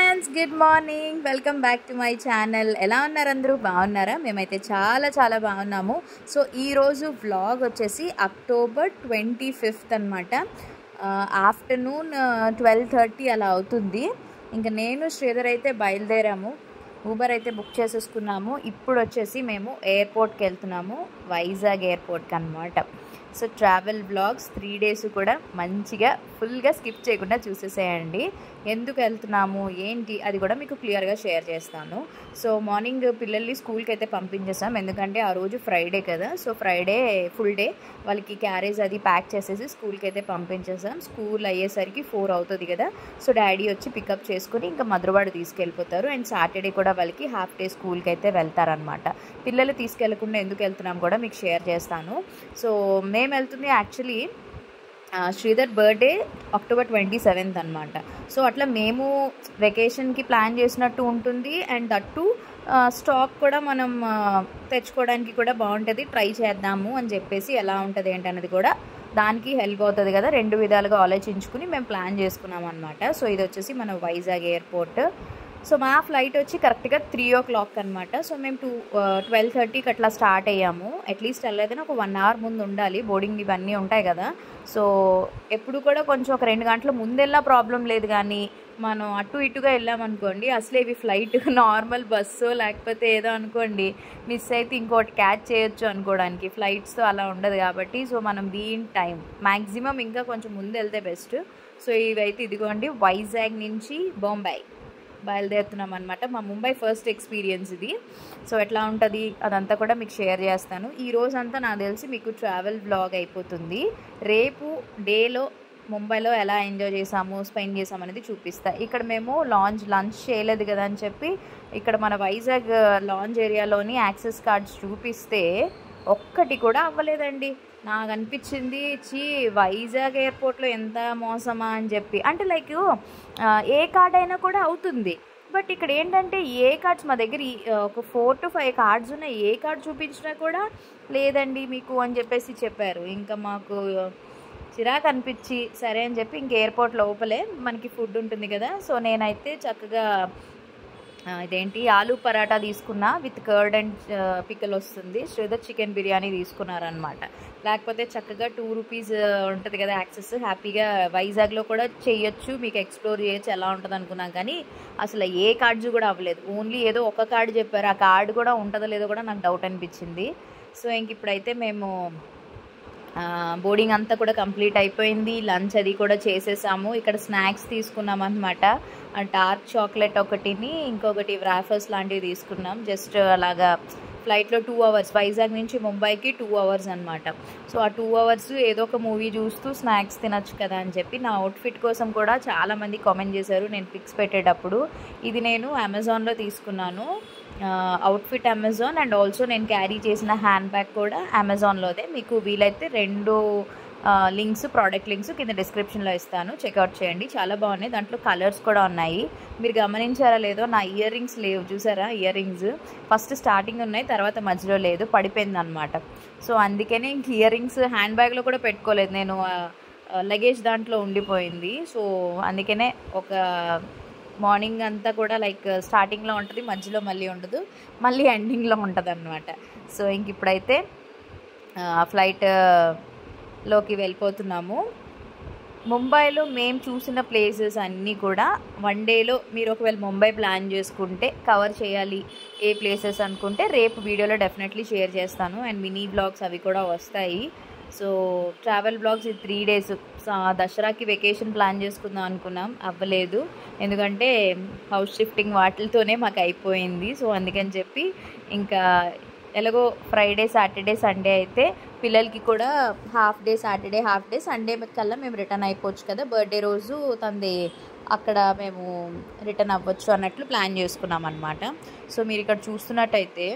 friends good morning welcome back to my channel ఎలా ఉన్నారు అందరూ బాగున్నారా మేమైతే చాలా చాలా బాగున్నాము సో ఈరోజు వ్లాగ్ వచ్చేసి అక్టోబర్ ట్వంటీ ఫిఫ్త్ అనమాట ఆఫ్టర్నూన్ ట్వెల్వ్ థర్టీ అలా అవుతుంది ఇంకా నేను శ్రీధర్ అయితే బయలుదేరాము ఊబర్ అయితే బుక్ చేసేసుకున్నాము ఇప్పుడు వచ్చేసి మేము ఎయిర్పోర్ట్కి వెళ్తున్నాము వైజాగ్ ఎయిర్పోర్ట్కి అనమాట so travel blogs three days కూడా మంచిగా ఫుల్గా స్కిప్ చేయకుండా చూసేసేయండి ఎందుకు వెళ్తున్నాము ఏంటి అది కూడా మీకు క్లియర్గా షేర్ చేస్తాను సో మార్నింగ్ పిల్లల్ని స్కూల్కి అయితే పంపించేసాం ఎందుకంటే ఆ రోజు ఫ్రైడే కదా సో ఫ్రైడే ఫుల్ డే వాళ్ళకి క్యారేజ్ అది ప్యాక్ చేసేసి స్కూల్కి అయితే పంపించేసాం స్కూల్ అయ్యేసరికి ఫోర్ అవుతుంది కదా సో డాడీ వచ్చి పికప్ చేసుకుని ఇంకా మధురవాడ తీసుకెళ్ళిపోతారు అండ్ సాటర్డే కూడా వాళ్ళకి హాఫ్ డే స్కూల్కి అయితే వెళ్తారనమాట పిల్లలు తీసుకెళ్లకుండా ఎందుకు వెళ్తున్నాం కూడా మీకు షేర్ చేస్తాను సో మేము వెళ్తుంది actually Sridhar birthday October twenty seventh అనమాట సో అట్లా మేము వెకేషన్కి ప్లాన్ చేసినట్టు ఉంటుంది అండ్ దట్టు స్టాక్ కూడా మనం తెచ్చుకోవడానికి కూడా బాగుంటుంది ట్రై చేద్దాము అని చెప్పేసి ఎలా ఉంటుంది ఏంటనేది కూడా దానికి హెల్ప్ అవుతుంది కదా రెండు విధాలుగా ఆలోచించుకుని మేము ప్లాన్ చేసుకున్నాం అనమాట సో ఇది వచ్చేసి మన వైజాగ్ ఎయిర్పోర్ట్ సో మా ఫ్లైట్ వచ్చి కరెక్ట్గా త్రీ ఓ క్లాక్ అనమాట సో మేము టూ ట్వెల్వ్ థర్టీకి అట్లా స్టార్ట్ అయ్యాము అట్లీస్ట్ వెళ్ళేదైనా ఒక వన్ అవర్ ముందు ఉండాలి బోర్డింగ్ ఇవన్నీ ఉంటాయి కదా సో ఎప్పుడు కూడా కొంచెం ఒక రెండు గంటల ముందెళ్ళా ప్రాబ్లం లేదు కానీ మనం అటు ఇటుగా వెళ్ళామనుకోండి అసలు ఇవి ఫ్లైట్ నార్మల్ బస్సు లేకపోతే ఏదో అనుకోండి మిస్ అయితే ఇంకోటి క్యాచ్ చేయొచ్చు అనుకోవడానికి ఫ్లైట్స్తో అలా ఉండదు కాబట్టి సో మనం బీ ఇన్ టైం మ్యాక్సిమం ఇంకా కొంచెం ముందు వెళ్తే బెస్ట్ సో ఇవైతే ఇదిగోండి వైజాగ్ నుంచి బొంబాయి బయలుదేరుతున్నాం అనమాట మా ముంబై ఫస్ట్ ఎక్స్పీరియన్స్ ఇది సో ఎట్లా ఉంటుంది అదంతా కూడా మీకు షేర్ చేస్తాను ఈ రోజంతా నాకు తెలిసి మీకు ట్రావెల్ బ్లాగ్ అయిపోతుంది రేపు డేలో ముంబైలో ఎలా ఎంజాయ్ చేసాము స్పెండ్ చేసాము అనేది చూపిస్తా ఇక్కడ మేము లాంచ్ లంచ్ చేయలేదు కదా అని చెప్పి ఇక్కడ మన వైజాగ్ లాంచ్ ఏరియాలోని యాక్సెస్ కార్డ్స్ చూపిస్తే ఒక్కటి కూడా అవ్వలేదండి నాకు అనిపించింది చీ వైజాగ్ ఎయిర్పోర్ట్లో ఎంత మోసమా అని చెప్పి అంటే లైక్ ఏ కార్డ్ అయినా కూడా అవుతుంది బట్ ఇక్కడ ఏంటంటే ఏ కార్డ్స్ మా దగ్గర ఒక ఫోర్ టు ఫైవ్ కార్డ్స్ ఉన్నాయి ఏ కార్డ్ చూపించినా కూడా లేదండి మీకు అని చెప్పేసి చెప్పారు ఇంకా మాకు చిరాకు అనిపించి సరే అని చెప్పి ఇంక ఎయిర్పోర్ట్ లోపలే మనకి ఫుడ్ ఉంటుంది కదా సో నేనైతే చక్కగా ఇదేంటి ఆలూ పరాటా తీసుకున్నా విత్ కర్డ్ అండ్ పిక్కల్ వస్తుంది శ్రీధర్ చికెన్ బిర్యానీ తీసుకున్నారనమాట లేకపోతే చక్కగా టూ రూపీస్ ఉంటుంది కదా యాక్సెస్ హ్యాపీగా వైజాగ్లో కూడా చేయొచ్చు మీకు ఎక్స్ప్లోర్ చేయొచ్చు ఎలా ఉంటుంది అనుకున్నాం కానీ అసలు ఏ కార్డ్స్ కూడా అవ్వలేదు ఓన్లీ ఏదో ఒక కార్డు చెప్పారు ఆ కార్డు కూడా ఉంటుందో లేదో కూడా నాకు డౌట్ అనిపించింది సో ఇంక ఇప్పుడైతే మేము బోర్డింగ్ అంతా కూడా కంప్లీట్ అయిపోయింది లంచ్ అది కూడా చేసేసాము ఇక్కడ స్నాక్స్ తీసుకున్నాం అనమాట డార్క్ చాక్లెట్ ఒకటిని ఇంకొకటి వ్రాఫర్స్ లాంటివి తీసుకున్నాం జస్ట్ అలాగా ఫ్లైట్లో టూ అవర్స్ వైజాగ్ నుంచి ముంబైకి టూ అవర్స్ అనమాట సో ఆ టూ అవర్స్ ఏదో ఒక మూవీ చూస్తూ స్నాక్స్ తినొచ్చు కదా అని చెప్పి నా అవుట్ఫిట్ కోసం కూడా చాలామంది కామెంట్ చేశారు నేను పిక్స్ పెట్టేటప్పుడు ఇది నేను అమెజాన్లో తీసుకున్నాను అవుట్ఫిట్ అమెజాన్ అండ్ ఆల్సో నేను క్యారీ చేసిన హ్యాండ్ బ్యాగ్ కూడా అమెజాన్లోదే మీకు వీలైతే రెండు లింక్స్ ప్రోడక్ట్ లింక్స్ కింద డిస్క్రిప్షన్లో ఇస్తాను చెక్అవుట్ చేయండి చాలా బాగున్నాయి దాంట్లో కలర్స్ కూడా ఉన్నాయి మీరు గమనించారా లేదో నా ఇయర్ రింగ్స్ లేవు చూసారా ఇయర్ రింగ్స్ ఫస్ట్ స్టార్టింగ్ ఉన్నాయి తర్వాత మధ్యలో లేదు పడిపోయింది అనమాట సో అందుకనే ఇంక ఇయర్ రింగ్స్ హ్యాండ్ బ్యాగ్లో కూడా పెట్టుకోలేదు నేను లగేజ్ దాంట్లో ఉండిపోయింది సో అందుకనే ఒక మార్నింగ్ అంతా కూడా లైక్ స్టార్టింగ్లో ఉంటుంది మధ్యలో మళ్ళీ ఉండదు మళ్ళీ ఎండింగ్లో ఉంటుంది అనమాట సో ఇంక ఇప్పుడైతే ఫ్లైట్ లోకి వెళ్ళిపోతున్నాము ముంబైలో మేము చూసిన ప్లేసెస్ అన్నీ కూడా వన్ డేలో మీరు ఒకవేళ ముంబై ప్లాన్ చేసుకుంటే కవర్ చేయాలి ఏ ప్లేసెస్ అనుకుంటే రేపు వీడియోలో డెఫినెట్లీ షేర్ చేస్తాను అండ్ మినీ బ్లాగ్స్ అవి కూడా వస్తాయి సో ట్రావెల్ బ్లాగ్స్ ఇది త్రీ డేస్ దసరాకి వెకేషన్ ప్లాన్ చేసుకుందాం అనుకున్నాం అవ్వలేదు ఎందుకంటే హౌస్ షిఫ్టింగ్ వాటితోనే మాకు అయిపోయింది సో అందుకని చెప్పి ఇంకా ఎలాగో ఫ్రైడే సాటర్డే సండే అయితే పిల్లలకి కూడా half day Saturday half day Sunday కల్లా మేము రిటర్న్ అయిపోవచ్చు కదా బర్త్డే రోజు తంది అక్కడ మేము రిటర్న్ అవ్వచ్చు అన్నట్లు ప్లాన్ చేసుకున్నాం అనమాట సో మీరు ఇక్కడ చూస్తున్నట్టయితే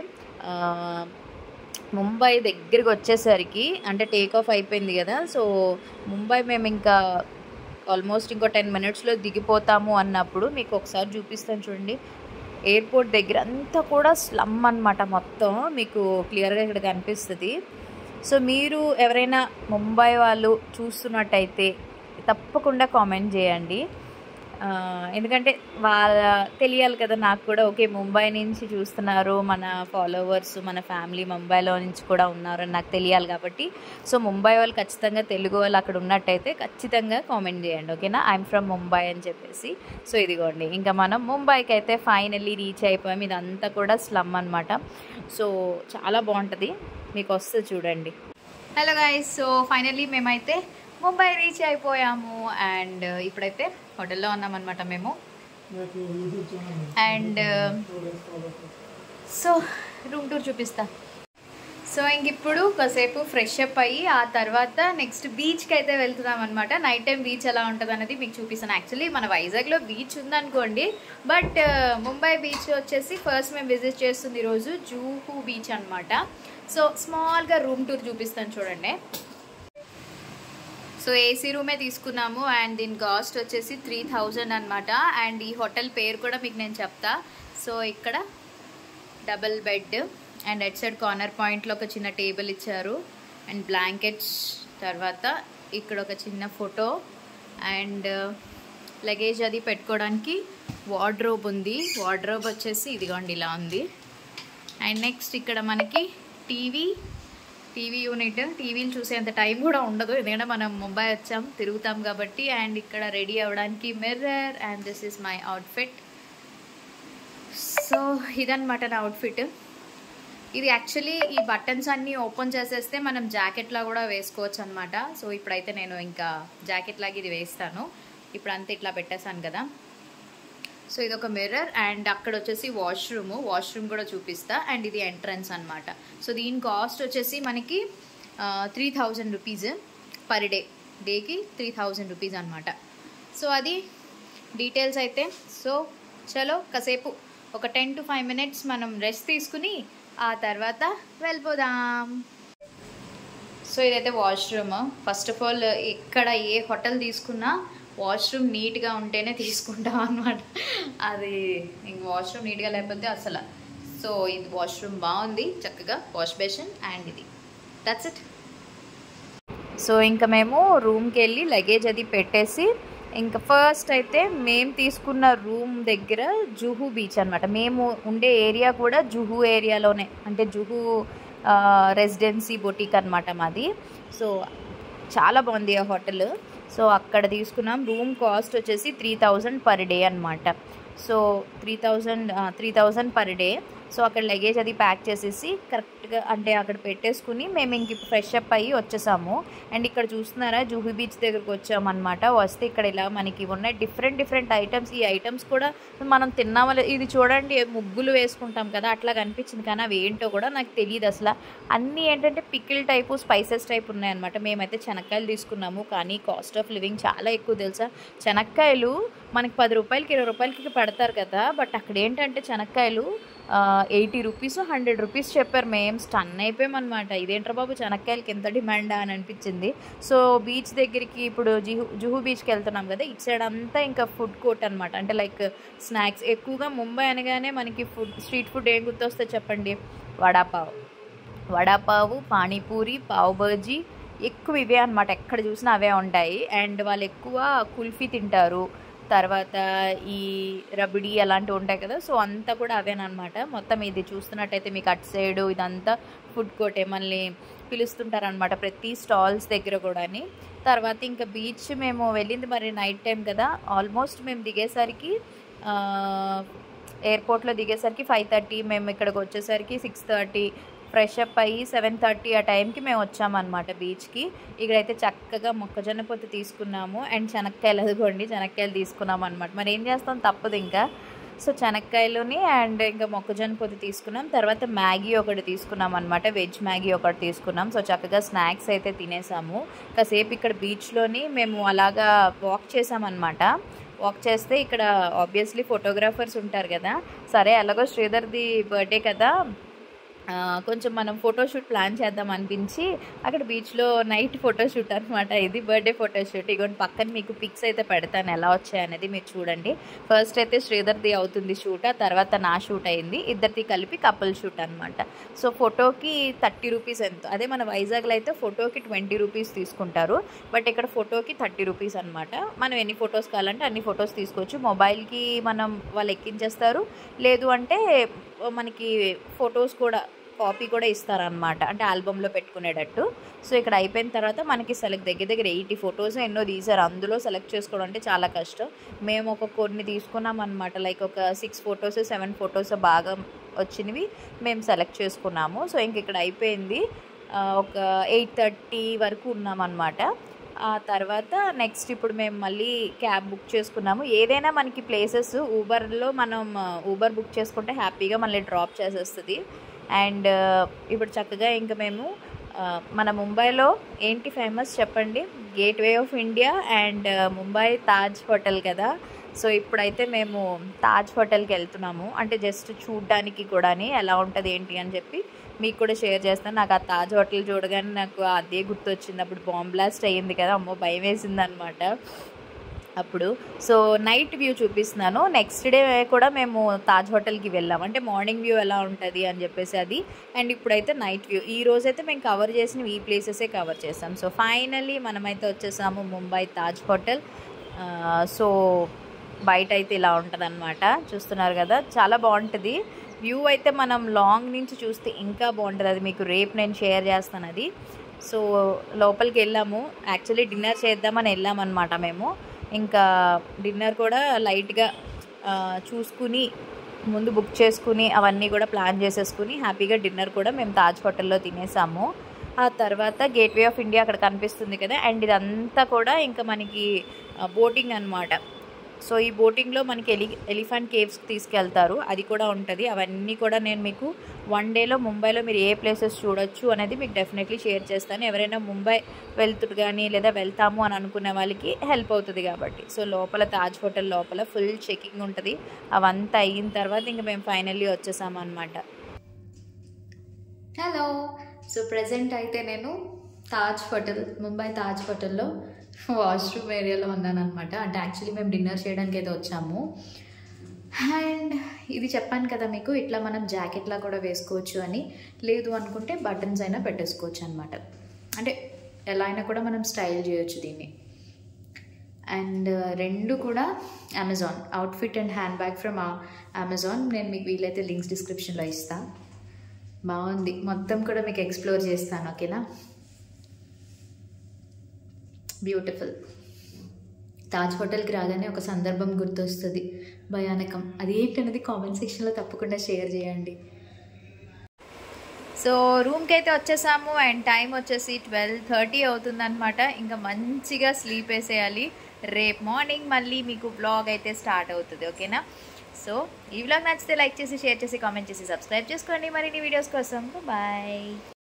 ముంబై దగ్గరికి వచ్చేసరికి అంటే టేక్ ఆఫ్ అయిపోయింది కదా సో ముంబై మేము ఇంకా ఆల్మోస్ట్ ఇంకో టెన్ మినిట్స్లో దిగిపోతాము అన్నప్పుడు మీకు ఒకసారి చూపిస్తాను చూడండి ఎయిర్పోర్ట్ దగ్గర అంతా కూడా స్లమ్ అనమాట మొత్తం మీకు క్లియర్గా ఇక్కడ కనిపిస్తుంది సో మీరు ఎవరైనా ముంబై వాళ్ళు చూస్తున్నట్టయితే తప్పకుండా కామెంట్ చేయండి ఆ, ఎందుకంటే వాళ్ళ తెలియాలి కదా నాకు కూడా ఓకే ముంబై నుంచి చూస్తున్నారు మన ఫాలోవర్స్ మన ఫ్యామిలీ ముంబైలో నుంచి కూడా ఉన్నారు అని నాకు తెలియాలి కాబట్టి సో ముంబై వాళ్ళు ఖచ్చితంగా తెలుగు వాళ్ళు అక్కడ ఉన్నట్టయితే ఖచ్చితంగా కామెంట్ చేయండి ఓకేనా ఐఎమ్ ఫ్రమ్ ముంబై అని చెప్పేసి సో ఇదిగోండి ఇంకా మనం ముంబైకి అయితే ఫైనల్లీ రీచ్ అయిపోయాం ఇదంతా కూడా స్లమ్ అనమాట సో చాలా బాగుంటుంది మీకు వస్తుంది చూడండి హలో గాయస్ సో ఫైనల్లీ మేమైతే ముంబై రీచ్ అయిపోయాము అండ్ ఇప్పుడైతే హోటల్లో ఉన్నామన్నమాట మేము అండ్ సో రూమ్ టూర్ చూపిస్తా సో ఇంక ఇప్పుడు కాసేపు ఫ్రెష్ అప్ అయ్యి ఆ తర్వాత నెక్స్ట్ బీచ్కి అయితే వెళ్తున్నాం అనమాట నైట్ టైం బీచ్ ఎలా ఉంటుంది అనేది మీకు చూపిస్తాను యాక్చువల్లీ మన వైజాగ్లో బీచ్ ఉందనుకోండి బట్ ముంబై బీచ్ వచ్చేసి ఫస్ట్ మేము విజిట్ చేస్తుంది ఈరోజు జూహు బీచ్ అనమాట సో స్మాల్గా రూమ్ టూర్ చూపిస్తాను చూడండి సో ఏసీ రూమే తీసుకున్నాము అండ్ దీని కాస్ట్ వచ్చేసి త్రీ థౌజండ్ అనమాట అండ్ ఈ హోటల్ పేరు కూడా మీకు నేను చెప్తా సో ఇక్కడ double bed and at side corner పాయింట్లో ఒక చిన్న టేబుల్ ఇచ్చారు అండ్ బ్లాంకెట్స్ తర్వాత ఇక్కడ ఒక చిన్న ఫోటో అండ్ లగేజ్ అది పెట్టుకోవడానికి వార్డ్రోబ్ ఉంది వార్డ్రోబ్ వచ్చేసి ఇదిగోండి ఇలా ఉంది అండ్ నెక్స్ట్ ఇక్కడ మనకి టీవీ టీవీ యూనిట్ టీవీలు చూసేంత టైం కూడా ఉండదు ఎందుకంటే మనం ముంబై వచ్చాం తిరుగుతాం కాబట్టి అండ్ ఇక్కడ రెడీ అవ్వడానికి mirror and this is my outfit so ఇదన్నమాట నా అవుట్ఫిట్ ఇది యాక్చువల్లీ ఈ బటన్స్ అన్నీ ఓపెన్ చేసేస్తే మనం జాకెట్లా కూడా వేసుకోవచ్చు అనమాట సో ఇప్పుడైతే నేను ఇంకా జాకెట్ లాగా ఇది వేస్తాను ఇప్పుడు అంతా ఇట్లా పెట్టేశాను కదా సో ఇది ఒక మిర్రర్ అండ్ అక్కడ వచ్చేసి వాష్రూమ్ వాష్రూమ్ కూడా చూపిస్తా అండ్ ఇది ఎంట్రన్స్ అనమాట సో దీని కాస్ట్ వచ్చేసి మనకి three thousand rupees per day డేకి త్రీ థౌజండ్ రూపీస్ అనమాట సో అది డీటెయిల్స్ అయితే సో చలో కాసేపు ఒక టెన్ టు ఫైవ్ మినిట్స్ మనం రెస్ట్ తీసుకుని ఆ తర్వాత వెళ్ళిపోదాం సో ఇదైతే వాష్రూమ్ ఫస్ట్ ఆఫ్ ఆల్ ఇక్కడ ఏ హోటల్ తీసుకున్నా వాష్రూమ్ నీట్గా ఉంటేనే తీసుకుంటాం అనమాట అది ఇంక వాష్రూమ్ నీట్గా లేకపోతే అసలు సో ఇది వాష్రూమ్ బాగుంది చక్కగా వాష్ బేసిన్ అండ్ ఇది దట్స్ ఇట్ సో ఇంకా మేము రూమ్కి వెళ్ళి లగేజ్ అది పెట్టేసి ఇంకా ఫస్ట్ అయితే మేము తీసుకున్న రూమ్ దగ్గర జుహు బీచ్ అనమాట మేము ఉండే ఏరియా కూడా జుహు ఏరియాలోనే అంటే జుహు రెసిడెన్సీ బొటిక్ అనమాట మాది సో చాలా బాగుంది ఆ హోటల్ సో అక్కడ తీసుకున్నాం రూమ్ కాస్ట్ వచ్చేసి త్రీ థౌజండ్ పర్ డే అనమాట so three thousand three thousand per day so అక్కడ లగేజ్ అది ప్యాక్ చేసేసి కరెక్ట్గా అంటే అక్కడ పెట్టేసుకుని మేము ఇంక ఫ్రెష్ అప్ అయ్యి వచ్చేసాము అండ్ ఇక్కడ చూస్తున్నారా జూహు బీచ్ దగ్గరకు వచ్చామన్నమాట వస్తే ఇక్కడ ఇలా మనకి ఉన్నాయి డిఫరెంట్ డిఫరెంట్ ఐటమ్స్ ఈ ఐటమ్స్ కూడా మనం తిన్నామో లే- ఇది చూడండి ముగ్గులు వేసుకుంటాం కదా అట్లా కనిపించింది కానీ అవి ఏంటో కూడా నాకు తెలియదు అసలు అన్నీ ఏంటంటే పికిల్ టైపు స్పైసెస్ టైప్ ఉన్నాయన్నమాట మేమైతే శనక్కాయలు తీసుకున్నాము కానీ కాస్ట్ ఆఫ్ లివింగ్ చాలా ఎక్కువ తెలుసా శనక్కాయలు మనకి పది రూపాయలకి ఇరవై రూపాయలకి పెడతారు కదా బట్ అక్కడ ఏంటంటే శనక్కాయలు ఎయిటీ రూపీస్ హండ్రెడ్ రూపీస్ చెప్పారు మేము స్టన్ అయిపోయామన్నమాట ఇదేంట్రా బాబు శనక్కాయలకి ఎంత డిమాండా అని అనిపించింది సో బీచ్ దగ్గరికి ఇప్పుడు జుహు జుహు బీచ్కి వెళ్తున్నాం కదా ఇటు సైడ్ అంతా ఇంకా ఫుడ్ కోర్ట్ అనమాట అంటే లైక్ స్నాక్స్ ఎక్కువగా ముంబై అనగానే మనకి ఫుడ్ స్ట్రీట్ ఫుడ్ ఏం గుర్తొస్తే చెప్పండి వడాపావ్ వడాపావు పానీపూరి పావ్ బజీ ఎక్కువ ఇవే అనమాట ఎక్కడ చూసినా అవే ఉంటాయి అండ్ వాళ్ళు ఎక్కువ కుల్ఫీ తింటారు తర్వాత ఈ రబడి అలాంటివి ఉంటాయి కదా సో అంతా కూడా అవేనమాట మొత్తం ఇది చూస్తున్నట్టయితే మీకు అటు సైడు ఇదంతా ఫుడ్ కోర్టే మళ్ళీ పిలుస్తుంటారనమాట ప్రతి స్టాల్స్ దగ్గర కూడాని తర్వాత ఇంకా బీచ్ మేము వెళ్ళింది మరి నైట్ టైం కదా ఆల్మోస్ట్ మేము దిగేసరికి ఆ, ఎయిర్పోర్ట్లో దిగేసరికి ఫైవ్ థర్టీ మేము ఇక్కడికి వచ్చేసరికి సిక్స్ థర్టీ ఫ్రెష్ అప్ అయ్యి సెవెన్ థర్టీ ఆ టైంకి మేము వచ్చామన్నమాట బీచ్కి ఇక్కడైతే చక్కగా మొక్కజొన్న పొత్తు తీసుకున్నాము అండ్ శనక్కాయలు అదిగోండి శనక్కాయలు తీసుకున్నాం అనమాట మరి ఏం చేస్తాం తప్పదు ఇంకా సో శనక్కాయలుని అండ్ ఇంకా మొక్కజొన్న పొత్తు తీసుకున్నాం తర్వాత మ్యాగీ ఒకటి తీసుకున్నాం అనమాట వెజ్ మ్యాగీ ఒకటి తీసుకున్నాం సో చక్కగా స్నాక్స్ అయితే తినేసాము కాసేపు ఇక్కడ బీచ్లోని మేము అలాగా వాక్ చేసామన్నమాట వాక్ చేస్తే ఇక్కడ ఆబ్వియస్లీ ఫోటోగ్రాఫర్స్ ఉంటారు కదా సరే ఎలాగో శ్రీధర్ది బర్త్డే కదా ఆ, కొంచెం మనం ఫోటోషూట్ ప్లాన్ చేద్దాం అనిపించి అక్కడ బీచ్లో నైట్ ఫోటోషూట్ అనమాట ఇది బర్త్డే ఫోటోషూట్ ఇగోండి పక్కన మీకు పిక్స్ అయితే పెడతాను ఎలా వచ్చాయి అనేది మీరు చూడండి ఫస్ట్ అయితే శ్రీధర్ది అవుతుంది షూట్ ఆ తర్వాత నా షూట్ అయింది ఇద్దరిది కలిపి కపుల్ షూట్ అనమాట సో ఫోటోకి థర్టీ రూపీస్ ఎంత అదే మన వైజాగ్లో అయితే ఫోటోకి ట్వంటీ రూపీస్ తీసుకుంటారు బట్ ఇక్కడ ఫోటోకి థర్టీ రూపీస్ అనమాట మనం ఎన్ని ఫొటోస్ కావాలంటే అన్ని ఫొటోస్ తీసుకోవచ్చు మొబైల్కి మనం వాళ్ళు ఎక్కించేస్తారు లేదు అంటే మనకి ఫొటోస్ కూడా కాపీ కూడా ఇస్తారనమాట అంటే ఆల్బంలో పెట్టుకునేటట్టు సో ఇక్కడ అయిపోయిన తర్వాత మనకి సెలెక్ట్ దగ్గర దగ్గర ఎయిటీ ఫొటోస్ ఎన్నో తీసారు అందులో సెలెక్ట్ చేసుకోవడం అంటే చాలా కష్టం మేము ఒక కొన్ని తీసుకున్నాం అనమాట లైక్ ఒక సిక్స్ ఫొటోస్ సెవెన్ ఫొటోస్ బాగా వచ్చినవి మేము సెలెక్ట్ చేసుకున్నాము సో ఇంక ఇక్కడ అయిపోయింది ఆ, ఒక ఎయిట్ థర్టీ వరకు ఉన్నామన్నమాట ఆ తర్వాత నెక్స్ట్ ఇప్పుడు మేము మళ్ళీ క్యాబ్ బుక్ చేసుకున్నాము ఏదైనా మనకి ప్లేసెస్ ఊబర్లో మనం ఊబర్ బుక్ చేసుకుంటే హ్యాపీగా మళ్ళీ డ్రాప్ చేసేస్తుంది అండ్ ఇప్పుడు చక్కగా ఇంకా మేము ఆ, మన ముంబైలో ఏంటి ఫేమస్ చెప్పండి gateway of India and Mumbai Taj hotel కదా సో ఇప్పుడైతే మేము తాజ్ హోటల్కి వెళ్తున్నాము అంటే జస్ట్ చూడ్డానికి కూడాని ఎలా ఉంటుంది ఏంటి అని చెప్పి మీకు కూడా షేర్ చేస్తాను నాకు ఆ తాజ్ హోటల్ చూడగానే నాకు అదే గుర్తొచ్చింది అప్పుడు బాంబ్ బ్లాస్ట్ అయ్యింది కదా అమ్మో భయం వేసింది అనమాట అప్పుడు సో నైట్ వ్యూ చూపిస్తున్నాను నెక్స్ట్ డే కూడా మేము తాజ్ హోటల్కి వెళ్ళాం అంటే మార్నింగ్ వ్యూ ఎలా ఉంటుంది అని చెప్పేసి అది అండ్ ఇప్పుడైతే నైట్ వ్యూ ఈ రోజైతే మేము కవర్ చేసిన ఈ ప్లేసెసే కవర్ చేసాం సో ఫైనల్లీ మనమైతే వచ్చేసాము ముంబై తాజ్ హోటల్ ఆ, సో బయట అయితే ఇలా ఉంటుంది అనమాట చూస్తున్నారు కదా చాలా బాగుంటుంది వ్యూ అయితే మనం లాంగ్ నుంచి చూస్తే ఇంకా బాగుంటుంది అది మీకు రేపు నేను షేర్ చేస్తాను అది సో లోపలికి వెళ్ళాము యాక్చువల్లీ డిన్నర్ చేద్దామని వెళ్ళామన్నమాట మేము ఇంకా డిన్నర్ కూడా లైట్గా ఆ, చూసుకుని ముందు బుక్ చేసుకుని అవన్నీ కూడా ప్లాన్ చేసేసుకుని హ్యాపీగా డిన్నర్ కూడా మేము తాజ్ హోటల్లో తినేసాము ఆ తర్వాత గేట్వే ఆఫ్ ఇండియా అక్కడ కనిపిస్తుంది కదా అండ్ ఇదంతా కూడా ఇంకా మనకి బోటింగ్ అనమాట సో ఈ బోటింగ్లో మనకి ఎలి ఎలిఫెంట్ కేవ్స్ తీసుకెళ్తారు అది కూడా ఉంటుంది అవన్నీ కూడా నేను మీకు వన్ డేలో ముంబైలో మీరు ఏ ప్లేసెస్ చూడొచ్చు అనేది మీకు డెఫినెట్లీ షేర్ చేస్తాను ఎవరైనా ముంబై వెళ్తురు కానీ లేదా వెళ్తాము అని అనుకునే వాళ్ళకి హెల్ప్ అవుతుంది కాబట్టి సో లోపల తాజ్ హోటల్ లోపల ఫుల్ చెకింగ్ ఉంటుంది అవంతా అయిన తర్వాత ఇంకా మేము ఫైనల్లీ వచ్చేసాము అనమాట హలో సో ప్రజెంట్ అయితే నేను తాజ్ హోటల్ ముంబై తాజ్ హోటల్లో వాష్రూమ్ ఏరియాలో ఉన్నాను అనమాట అంటే యాక్చువల్లీ మేము డిన్నర్ చేయడానికి అయితే వచ్చాము అండ్ ఇది చెప్పాను కదా మీకు ఇట్లా మనం జాకెట్లా కూడా వేసుకోవచ్చు అని లేదు అనుకుంటే బటన్స్ అయినా పెట్టేసుకోవచ్చు అనమాట అంటే ఎలా అయినా కూడా మనం స్టైల్ చేయొచ్చు దీన్ని అండ్ రెండు కూడా Amazon outfit and hand bag from Amazon నేను మీకు వీలైతే లింక్స్ డిస్క్రిప్షన్లో ఇస్తాను బాగుంది మొత్తం కూడా మీకు ఎక్స్ప్లోర్ చేస్తాను ఓకేనా బ్యూటిఫుల్ తాజ్ హోటల్కి రాగానే ఒక సందర్భం గుర్తొస్తుంది భయానకం అది ఏంటనేది కామెంట్ సెక్షన్లో తప్పకుండా షేర్ చేయండి సో రూమ్కి అయితే వచ్చేసాము అండ్ టైం వచ్చేసి ట్వెల్వ్ థర్టీ అవుతుందన్నమాట ఇంకా మంచిగా స్లీప్ వేసేయాలి రేపు మార్నింగ్ మళ్ళీ మీకు బ్లాగ్ అయితే స్టార్ట్ అవుతుంది ఓకేనా సో ఈ వ్లాగ్ నచ్చితే లైక్ చేసి షేర్ చేసి కామెంట్ చేసి సబ్స్క్రైబ్ చేసుకోండి మరిన్ని వీడియోస్ కోసం బాయ్